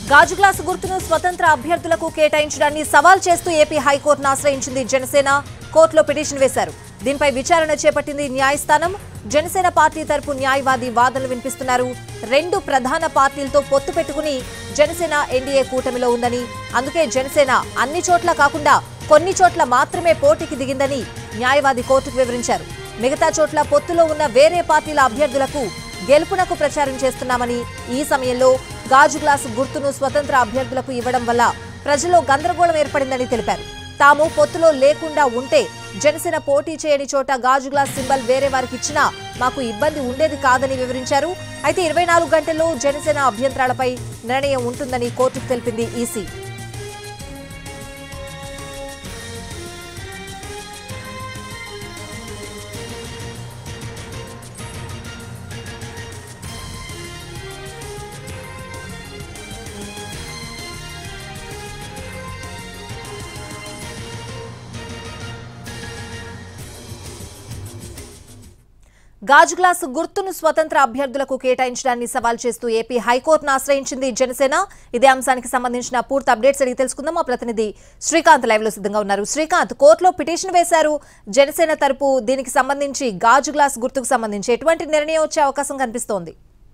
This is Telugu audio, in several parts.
గాజు గ్లాసు గుర్తును స్వతంత్ర అభ్యర్థులకు కేటాయించడాన్ని సవాల్ చేస్తూ ఏపీ హైకోర్టును ఆశ్రయించింది జనసేన కోర్టులో పిటిషన్ వేశారు దీనిపై విచారణ చేపట్టింది న్యాయస్థానం జనసేన పార్టీ తరపు న్యాయవాది వాదనలు వినిపిస్తున్నారు రెండు ప్రధాన పార్టీలతో పొత్తు పెట్టుకుని జనసేన ఎన్డీఏ కూటమిలో ఉందని అందుకే జనసేన అన్ని చోట్ల కాకుండా కొన్ని చోట్ల మాత్రమే పోటీకి దిగిందని న్యాయవాది కోర్టుకు వివరించారు మిగతా చోట్ల పొత్తులో ఉన్న వేరే పార్టీల అభ్యర్థులకు గెలుపునకు ప్రచారం చేస్తున్నామని ఈ సమయంలో గాజు గ్లాసు గుర్తును స్వతంత్ర అభ్యర్థులకు ఇవ్వడం వల్ల ప్రజల్లో గందరగోళం ఏర్పడిందని తెలిపారు తాము పొత్తులో లేకుండా ఉంటే జనసేన పోటీ చేయని చోట గాజు గ్లాస్ సింబల్ వేరే వారికి ఇచ్చినా మాకు ఇబ్బంది ఉండేది కాదని వివరించారు అయితే ఇరవై నాలుగు గంటల్లో జనసేన అభ్యంతరాలపై నిర్ణయం ఉంటుందని కోర్టుకు తెలిపింది ఈసీ గాజు గ్లాసు గుర్తును స్వతంత్ర అభ్యర్థులకు కేటాయించడాన్ని సవాల్ చేస్తూ ఏపీ హైకోర్టును ఆశ్రయించింది జనసేన ఇదే అంశానికి సంబంధించిన పూర్తి అప్డేట్స్ అడిగి తెలుసుకుందాం మా ప్రతినిధి శ్రీకాంత్ లైవ్ లో సిద్ధంగా ఉన్నారు శ్రీకాంత్ కోర్టులో పిటిషన్ వేశారు జనసేన తరపు దీనికి సంబంధించి గాజు గ్లాస్ గుర్తుకు సంబంధించి ఎటువంటి నిర్ణయం వచ్చే అవకాశం కనిపిస్తోంది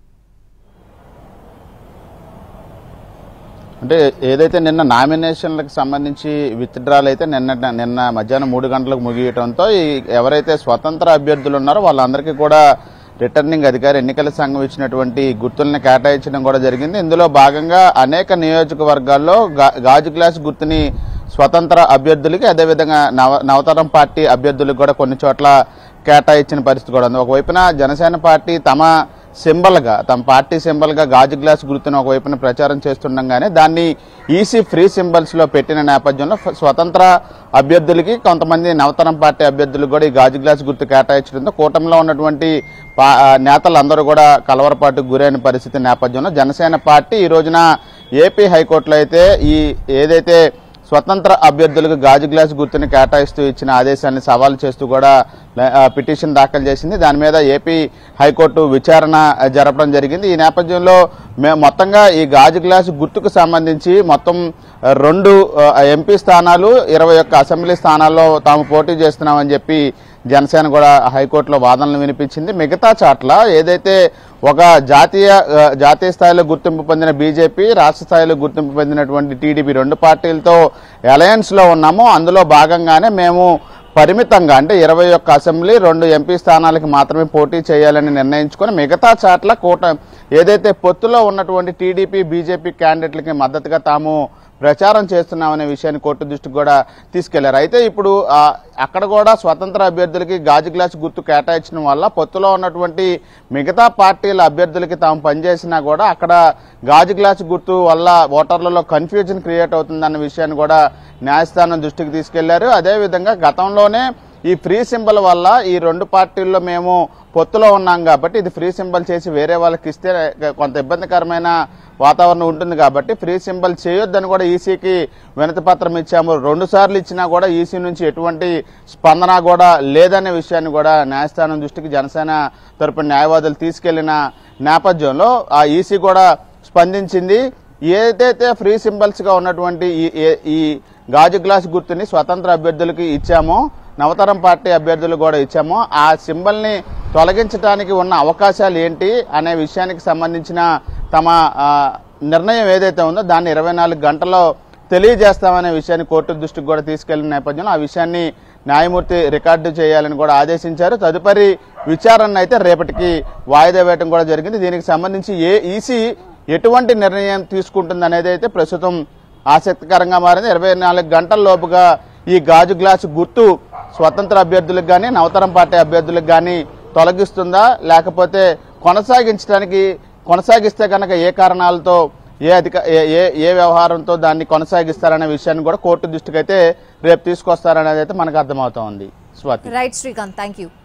అంటే ఏదైతే నిన్న నామినేషన్లకు సంబంధించి విత్డ్రాల్ అయితే నిన్న నిన్న మధ్యాహ్నం మూడు గంటలకు ముగియటంతో ఈ ఎవరైతే స్వతంత్ర అభ్యర్థులు ఉన్నారో వాళ్ళందరికీ కూడా రిటర్నింగ్ అధికారి ఎన్నికల సంఘం ఇచ్చినటువంటి గుర్తుల్ని కేటాయించడం కూడా జరిగింది ఇందులో భాగంగా అనేక నియోజకవర్గాల్లో గా- గాజు గ్లాస్ గుర్తుని స్వతంత్ర అభ్యర్థులకి అదేవిధంగా నవ నవతరం పార్టీ అభ్యర్థులకు కూడా కొన్ని చోట్ల కేటాయించిన పరిస్థితి కూడా ఉంది ఒకవైపున జనసేన పార్టీ తమ సింబల్గా తమ పార్టీ సింబల్గా గాజు గ్లాస్ గుర్తును ఒకవైపున ప్రచారం చేస్తుండగానే దాన్ని ఈసీ ఫ్రీ సింబల్స్లో పెట్టిన నేపథ్యంలో ఫ- స్వతంత్ర అభ్యర్థులకి కొంతమంది నవతరం పార్టీ అభ్యర్థులకు కూడా ఈ గాజు గ్లాస్ గుర్తు కేటాయించడంతో కూటమిలో ఉన్నటువంటి పా- ఆ, నేతలందరూ కూడా కలవరపాటుకు గురైన పరిస్థితి నేపథ్యంలో జనసేన పార్టీ ఈ రోజున ఏపీ హైకోర్టులో అయితే ఈ ఏదైతే స్వతంత్ర అభ్యర్థులకు గాజు గ్లాస్ గుర్తుని కేటాయిస్తూ ఇచ్చిన ఆదేశాన్ని సవాల్ చేస్తూ కూడా ఆ, పిటిషన్ దాఖలు చేసింది దాని మీద ఏపీ హైకోర్టు విచారణ ఆ, జరపడం జరిగింది ఈ నేపథ్యంలో మేము మొత్తంగా ఈ గాజు గ్లాసు గుర్తుకు సంబంధించి మొత్తం ఆ, రెండు ఆ, ఎంపీ స్థానాలు ఇరవై ఒక్క అసెంబ్లీ స్థానాల్లో తాము పోటీ చేస్తున్నామని చెప్పి జనసేన కూడా హైకోర్టులో వాదనలు వినిపించింది మిగతా చాట్ల ఏదైతే ఒక జాతీయ ఆ, జాతీయ స్థాయిలో గుర్తింపు పొందిన బీజేపీ రాష్ట్ర స్థాయిలో గుర్తింపు పొందినటువంటి టీడీపీ రెండు పార్టీలతో అలయన్స్ లో ఉన్నామో అందులో భాగంగానే మేము పరిమితంగా అంటే ఇరవై ఒక్క అసెంబ్లీ రెండు ఎంపీ స్థానాలకు మాత్రమే పోటీ చేయాలని నిర్ణయించుకొని మిగతా చాట్ల కూట ఏదైతే పొత్తులో ఉన్నటువంటి టీడీపీ బీజేపీ క్యాండిడేట్లకి మద్దతుగా తాము ప్రచారం చేస్తున్నామనే విషయాన్ని కోర్టు దృష్టికి కూడా తీసుకెళ్లారు అయితే ఇప్పుడు ఆ, అక్కడ కూడా స్వతంత్ర అభ్యర్థులకి గాజు గ్లాస్ గుర్తు కేటాయించడం వల్ల పొత్తులో ఉన్నటువంటి మిగతా పార్టీల అభ్యర్థులకి తాము పనిచేసినా కూడా అక్కడ గాజు గ్లాస్ గుర్తు వల్ల ఓటర్లలో కన్ఫ్యూజన్ క్రియేట్ అవుతుందన్న విషయాన్ని కూడా న్యాయస్థానం దృష్టికి తీసుకెళ్లారు అదేవిధంగా గతంలోనే ఈ ఫ్రీ సింబల్ వల్ల ఈ రెండు పార్టీల్లో మేము పొత్తులో ఉన్నాం కాబట్టి ఇది ఫ్రీ సింబల్ చేసి వేరే వాళ్ళకి ఇస్తే కొంత ఇబ్బందికరమైన వాతావరణం ఉంటుంది కాబట్టి ఫ్రీ సింబల్ చేయొద్దని కూడా ఈసీకి వినతి పత్రం ఇచ్చాము రెండు సార్లు ఇచ్చినా కూడా ఈసీ నుంచి ఎటువంటి స్పందన కూడా లేదనే విషయాన్ని కూడా న్యాయస్థానం దృష్టికి జనసేన తరపున న్యాయవాదులు తీసుకెళ్లిన నేపథ్యంలో ఆ ఈసీ కూడా స్పందించింది ఏదైతే ఫ్రీ సింబల్స్ గా ఉన్నటువంటి ఈ- ఏ- ఈ గాజు గ్లాస్ గుర్తుని స్వతంత్ర అభ్యర్థులకి ఇచ్చామో నవతరం పార్టీ అభ్యర్థులు కూడా ఇచ్చామో ఆ సింబల్ ని తొలగించడానికి ఉన్న అవకాశాలు ఏంటి అనే విషయానికి సంబంధించిన తమ ఆ, నిర్ణయం ఏదైతే ఉందో దాన్ని ఇరవై నాలుగు గంటల్లో తెలియజేస్తామనే విషయాన్ని కోర్టు దృష్టికి కూడా తీసుకెళ్లిన నేపథ్యంలో ఆ విషయాన్ని న్యాయమూర్తి రికార్డు చేయాలని కూడా ఆదేశించారు తదుపరి విచారణ అయితే రేపటికి వాయిదా వేయడం కూడా జరిగింది దీనికి సంబంధించి ఏ ఈసీ ఎటువంటి నిర్ణయం తీసుకుంటుంది అనేది అయితే ప్రస్తుతం ఆసక్తికరంగా మారింది ఇరవై నాలుగు గంటల లోపుగా ఈ గాజు గ్లాసు గుర్తు స్వతంత్ర అభ్యర్థులకు కానీ నవతరం పార్టీ అభ్యర్థులకు కానీ తొలగిస్తుందా లేకపోతే కొనసాగించడానికి కొనసాగిస్తే కనుక ఏ కారణాలతో ఏ అధిక ఏ- ఏ ఏ వ్యవహారంతో దాన్ని కొనసాగిస్తారనే విషయాన్ని కూడా కోర్టు దృష్టికి అయితే రేపు తీసుకొస్తారనేది అయితే మనకు అర్థమవుతోంది Swathi right Srikanth thank you